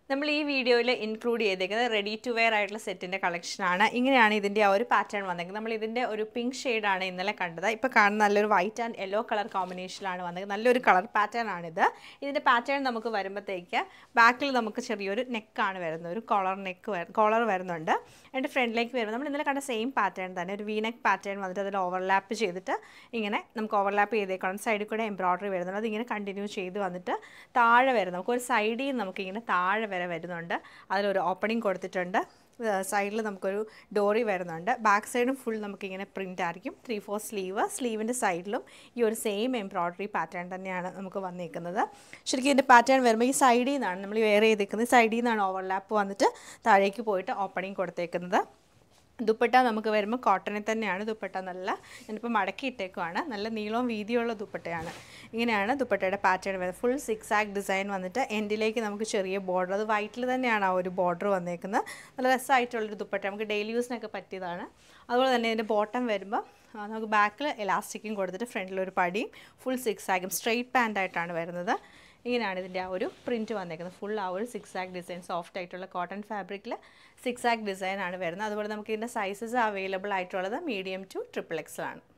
നമ്മൾ ഈ വീഡിയോയിൽ ഇൻക്ലൂഡ് ചെയ്തേക്കുന്നത് റെഡി ടു വെയർ ആയിട്ടുള്ള സെറ്റിൻ്റെ കളക്ഷനാണ് ഇങ്ങനെയാണ് ഇതിൻ്റെ ആ ഒരു പാറ്റേൺ വന്നേക്കുന്നത് നമ്മൾ ഇതിൻ്റെ ഒരു പിങ്ക് ഷെയ്ഡാണ് ഇന്നലെ കണ്ടത് ഇപ്പോൾ കാണുന്ന നല്ലൊരു വൈറ്റ് ആൻഡ് യെല്ലോ കളർ കോമ്പിനേഷനിലാണ് വന്നത് നല്ലൊരു കളർ പാറ്റേൺ ആണിത് ഇതിൻ്റെ പാറ്റേൺ നമുക്ക് വരുമ്പോഴത്തേക്ക് ബാക്കിൽ നമുക്ക് ചെറിയൊരു നെക്കാണ് വരുന്നത് ഒരു കോളർ നെക്ക് കോളർ വരുന്നുണ്ട് അതിൻ്റെ ഫ്രണ്ടിലേക്ക് വരുമ്പോൾ നമ്മൾ ഇന്നലെ കണ്ട സെയിം പാറ്റേൺ തന്നെ ഒരു വി നെക്ക് പാറ്റേൺ വന്നിട്ട് അതിൽ ഓവർലാപ്പ് ചെയ്തിട്ട് ഇങ്ങനെ നമുക്ക് ഓവർലാപ്പ് ചെയ്തേക്കണം സൈഡിൽ കൂടെ എംബ്രോയ്ഡറി വരുന്നുണ്ട് അതിങ്ങനെ കണ്ടിന്യൂ ചെയ്ത് വന്നിട്ട് താഴെ വരും നമുക്ക് ഒരു സൈഡിൽ നിന്ന് നമുക്കിങ്ങനെ താഴെ വരെ വരുന്നുണ്ട് അതിലൊരു ഓപ്പണിംഗ് കൊടുത്തിട്ടുണ്ട് സൈഡിൽ നമുക്കൊരു ഡോറി വരുന്നുണ്ട് ബാക്ക് സൈഡും ഫുൾ നമുക്കിങ്ങനെ പ്രിൻ്റ് ആയിരിക്കും ത്രീ ഫോർ സ്ലീവ് സ്ലീവിൻ്റെ സൈഡിലും ഈ ഒരു സെയിം എംബ്രോയ്ഡറി പാറ്റേൺ തന്നെയാണ് നമുക്ക് വന്നിരിക്കുന്നത് ശരിക്കും ഇതിൻ്റെ പാറ്റേൺ വരുമ്പോൾ ഈ സൈഡിൽ നിന്നാണ് നമ്മൾ വെയർ ചെയ്തേക്കുന്നത് സൈഡിൽ നിന്നാണ് ഓവർലാപ്പ് വന്നിട്ട് താഴേക്ക് പോയിട്ട് ഓപ്പണിംഗ് കൊടുത്തേക്കുന്നത് ദുപ്പട്ട നമുക്ക് വരുമ്പോൾ കോട്ടണിൽ തന്നെയാണ് ദുപ്പട്ട നല്ല ഞാനിപ്പോൾ മടക്കി ഇട്ടേക്കുവാണ് നല്ല നീളവും വീതിയുള്ള ദുപ്പട്ടയാണ് ഇങ്ങനെയാണ് ദുപ്പട്ടയുടെ പാറ്റേൺ വരുന്നത് ഫുൾ സിക്സ് ആക്ക് ഡിസൈൻ വന്നിട്ട് എൻഡിലേക്ക് നമുക്ക് ചെറിയ ബോർഡർ അത് വൈറ്റിൽ തന്നെയാണ് ആ ഒരു ബോർഡർ വന്നേക്കുന്നത് നല്ല രസമായിട്ടുള്ളൊരു ദുപ്പട്ട നമുക്ക് ഡെയിലി യൂസിനൊക്കെ പറ്റിയതാണ് അതുപോലെ തന്നെ ഇതിൻ്റെ ബോട്ടം വരുമ്പോൾ ആ, നമുക്ക് ബാക്കിൽ എലാസ്റ്റിക്കും കൊടുത്തിട്ട് ഫ്രണ്ടിലൊരു പടിയും ഫുൾ സിക്സ് ആക്കും സ്ട്രെയിറ്റ് പാൻ്റ് ആയിട്ടാണ് വരുന്നത് ഇങ്ങനെയാണ് ഇതിൻ്റെ ആ ഒരു പ്രിൻറ്റ് വന്നേക്കുന്നത് ഫുൾ ആ ഒരു സിക്സ് ആക്ക് ഡിസൈൻ സോഫ്റ്റ് ആയിട്ടുള്ള കോട്ടൺ ഫാബ്രിക്കിൽ സിക്സ് ആക്ക് ഡിസൈൻ ആണ് വരുന്നത് അതുപോലെ നമുക്ക് ഇതിൻ്റെ സൈസസ് അവൈലബിൾ ആയിട്ടുള്ളത് മീഡിയം ടു ട്രിപ്പിൾ എക്സ് ആണ്